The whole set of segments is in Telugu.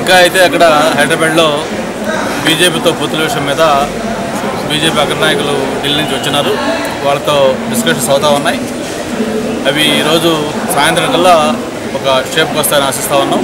ఇంకా అయితే అక్కడ హైదరాబాద్లో బీజేపీతో పొత్తుల విషయం మీద బీజేపీ అగ్రనాయకులు ఢిల్లీ నుంచి వచ్చినారు వాళ్ళతో డిస్కషన్స్ అవుతా ఉన్నాయి అవి ఈరోజు సాయంత్రం కల్లా ఒక షేప్కి వస్తాయని ఆశిస్తూ ఉన్నాం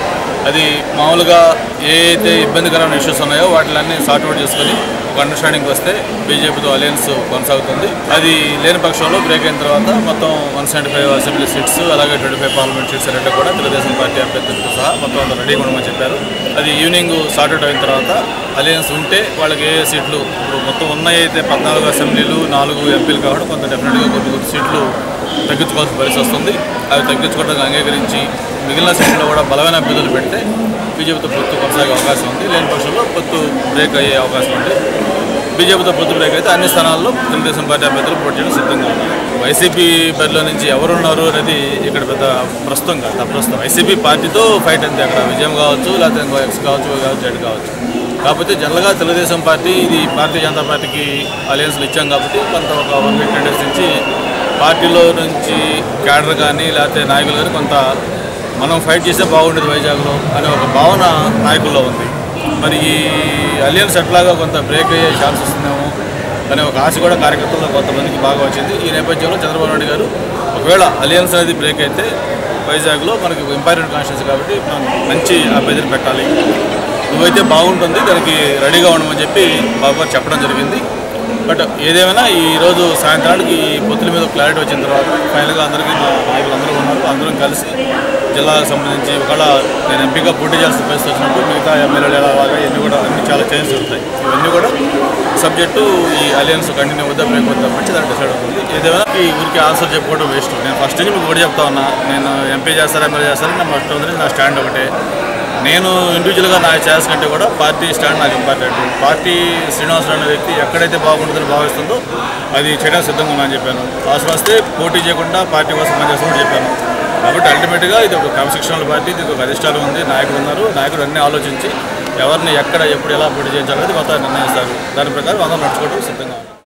అది మామూలుగా ఏ అయితే ఇబ్బందికరమైన ఇష్యూస్ ఉన్నాయో వాటిలన్నీ సార్ట్ అవుట్ చేసుకొని ఒక అండర్స్టాండింగ్ వస్తే బీజేపీతో అలయన్స్ కొనసాగుతుంది అది లేని పక్షంలో బ్రేక్ అయిన తర్వాత మొత్తం one seventy five assembly seats అలాగే ట్వంటీ ఫైవ్ పార్లమెంట్ సీట్స్ రెండు కూడా తెలుగుదేశం పార్టీ అభ్యర్థులతో సహా మొత్తం అంతా రెడీగా ఉండమని చెప్పారు అది ఈవినింగ్ సార్ట్ అవుట్ అయిన తర్వాత అలయన్స్ ఉంటే వాళ్ళకి ఏ ఏ సీట్లు ఇప్పుడు మొత్తం ఉన్నాయి అయితే పద్నాలుగు అసెంబ్లీలు నాలుగు ఎంపీలు కాబట్టి కొంత డెఫినెట్గా కొన్ని కొన్ని సీట్లు తగ్గించుకోవాల్సిన పరిస్థితి వస్తుంది అవి తగ్గించుకోవడానికి అంగీకరించి మిగిలిన సీట్లో కూడా బలమైన అభ్యర్థులు పెడితే బీజేపీతో పొత్తు కొనసాగే అవకాశం ఉంది లేని పక్షంలో పొత్తు బ్రేక్ అయ్యే అవకాశం ఉంది బీజేపీతో పొత్తు బ్రేక్ అయితే అన్ని స్థానాల్లో తెలుగుదేశం పార్టీ అభ్యర్థులు పోటీ చేయడం సిద్ధంగా ఉన్నారు వైసీపీ బరిలో నుంచి ఎవరున్నారు అనేది ఇక్కడ పెద్ద ప్రస్తుతం కాదు ప్రస్తుతం వైసీపీ పార్టీతో ఫైట్ అంతే అక్కడ విజయం కావచ్చు లేకపోతే ఇంకో ఎక్స్ కావచ్చు వై కావచ్చు జెడ్ కావచ్చు కాకపోతే జనరల్గా తెలుగుదేశం పార్టీ ఇది భారతీయ జనతా పార్టీకి అలయన్స్లు ఇచ్చాం కాబట్టి కొంత ఒక వన్ వీక్ టెన్ డేస్ నుంచి పార్టీలో నుంచి క్యాడర్ కానీ లేకపోతే నాయకులు కానీ కొంత మనం ఫైట్ చేస్తే బాగుండేది వైజాగ్లో అనే ఒక భావన నాయకుల్లో ఉంది మరి ఈ అలియన్స్ ఎట్లాగా కొంత బ్రేక్ అయ్యే ఛాన్స్ వస్తుందేమో అనే ఒక ఆశ కూడా కార్యకర్తల్లో కొంతమందికి బాగా వచ్చింది ఈ నేపథ్యంలో చంద్రబాబు నాయుడు గారు ఒకవేళ అలియన్స్ అనేది బ్రేక్ అయితే వైజాగ్లో మనకి ఇంపార్టెంట్ కాన్స్టిట్యూన్సీ కాబట్టి మనం మంచి అభ్యర్థిని పెట్టాలి నువ్వైతే బాగుంటుంది దానికి రెడీగా ఉండమని చెప్పి బాబు గారు చెప్పడం జరిగింది బట్ ఏదేమైనా ఈ రోజు సాయంత్రానికి ఈ పొత్తుల మీద క్లారిటీ వచ్చిన తర్వాత ఫైనల్గా అందరికీ మా నాయకులు అందరూ ఉన్నారు అందరం కలిసి జిల్లాకు సంబంధించి ఒకవేళ నేను ఎంపీగా పోటీ చేయాల్సిన పరిస్థితి వచ్చినప్పుడు మిగతా ఎమ్మెల్యేలు ఎలాగా ఇవన్నీ కూడా అన్ని చాలా చేంజెస్ ఉంటాయి ఇవన్నీ కూడా సబ్జెక్టు ఈ అలయన్స్ కంటిన్యూ వద్ద బ్రేక్ వద్ద వచ్చి దాన్ని డిసైడ్ అవుతుంది ఏదేమైనా ఈ ఊరికి ఆన్సర్ చెప్పుకోవడం వేస్ట్ నేను ఫస్ట్ నుంచి మీకు కూడా చెప్తా ఉన్నా నేను ఎంపీ చేస్తారా ఎమ్మెల్యే చేస్తారా నా ఫస్ట్ ఉంది నా స్టాండ్ ఒకటే నేను ఇండివిజువల్గా నా ఛాయిస్ కంటే కూడా పార్టీ స్టాండ్ నాకు ఇంపార్టెంట్ పార్టీ శ్రీనివాసరావు అనే వ్యక్తి ఎక్కడైతే బాగుంటుందని భావిస్తుందో అది చేయడానికి సిద్ధంగా ఉన్నా అని చెప్పాను అవసరం వస్తే పోటీ చేయకుండా పార్టీ కోసం పనిచేస్తామని చెప్పాను కాబట్టి అల్టిమేట్గా ఇది ఒక క్రమశిక్షణల పార్టీ ఇది ఒక అధిష్టానం ఉంది నాయకులు ఉన్నారు నాయకులు అన్నీ ఆలోచించి ఎవరిని ఎక్కడ ఎప్పుడు ఎలా పోటీ చేయించాలనేది మొత్తం నిర్ణయిస్తారు దాని ప్రకారం అందరూ నడుచుకోవడం సిద్ధంగా ఉన్నారు